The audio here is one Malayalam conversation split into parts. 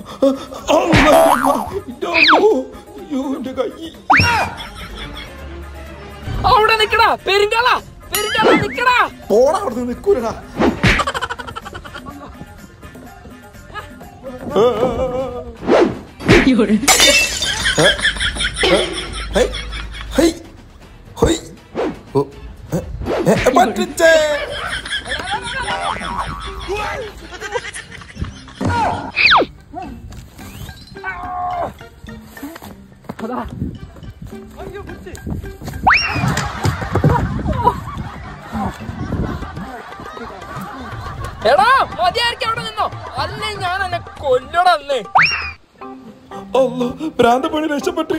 അമ്മ, എൻ്റെ അമ്മോ. അയ്യോ, എൻ്റെ കൈ. അവിടെ നിക്കടാ പെരിങ്കാള പെരിങ്കാള നിക്കടാ പോടാ അവിടെ നിൽക്കൂലടാ ഹൈ ഹൈ ഹൈ ഓ ഏ, ഏ, പറ്റിച്ചേ എടാ മതിയായിരിക്കും അവിടെ നിന്നോ അല്ലേ ഞാൻ എന്നെ കൊല്ലടന്ന് അല്ലോ ഭ്രാന്തപ്പണി രക്ഷപ്പെട്ട്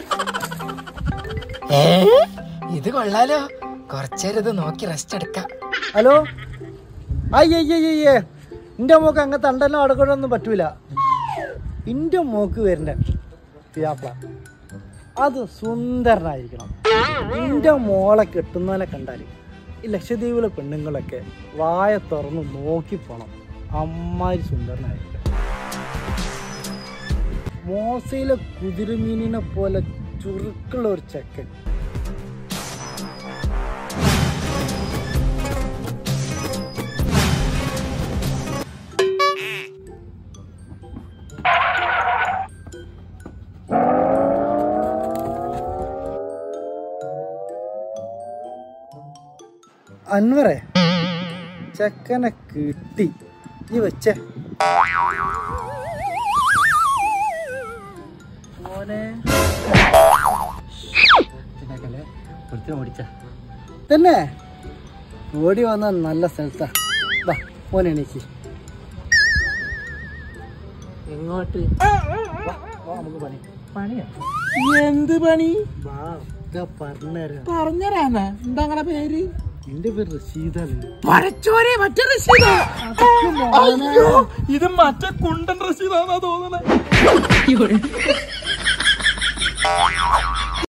ഇത് കൊള്ളാലോ കുറച്ചേരം ഇത് നോക്കി റെസ്റ്റ് എടുക്കാം ഹലോ അയ്യയ്യയ്യേ എൻ്റെ മോക്ക് അങ്ങനത്തെ അണ്ടെല്ലാം അടക്കൊണ്ടൊന്നും പറ്റൂല എൻ്റെ മോക്ക് വരണ്ട പിയാപ്ല അത് സുന്ദരനായിരിക്കണം എൻ്റെ മോളെ കെട്ടുന്നവനെ കണ്ടാൽ ഈ ലക്ഷദ്വീപിലെ പെണ്ണുങ്ങളൊക്കെ വായ തുറന്ന് നോക്കി പോണം അമ്മാരി സുന്ദരനായിരിക്കണം മോസയിലെ കുതിരമീനിനെ പോലെ ചുരുക്കുള്ള ഒരു ചെക്കൻ അൻവറെ ചെക്കനെ കിട്ടി ഈ വെച്ചേ മോനെ തന്നെ ഓടി വന്ന നല്ല സ്ഥലത്താ വാ മോനെ എണീക്ക് എങ്ങോട്ട് വാ, വാ, നമുക്ക് പണി പണിയാ എന്ത് പണി വാ ഒക്കെ പറഞ്ഞുതരാം പറഞ്ഞരാന്ന എന്താ നിങ്ങളെ പേര് എന്റെ പേര് റഷീദാണ് പഴച്ചോരെ മറ്റേ റഷീദ അയ്യോ ഇത് മറ്റേ കുണ്ടൻ റഷീദാന്നാ തോന്നുന്നത്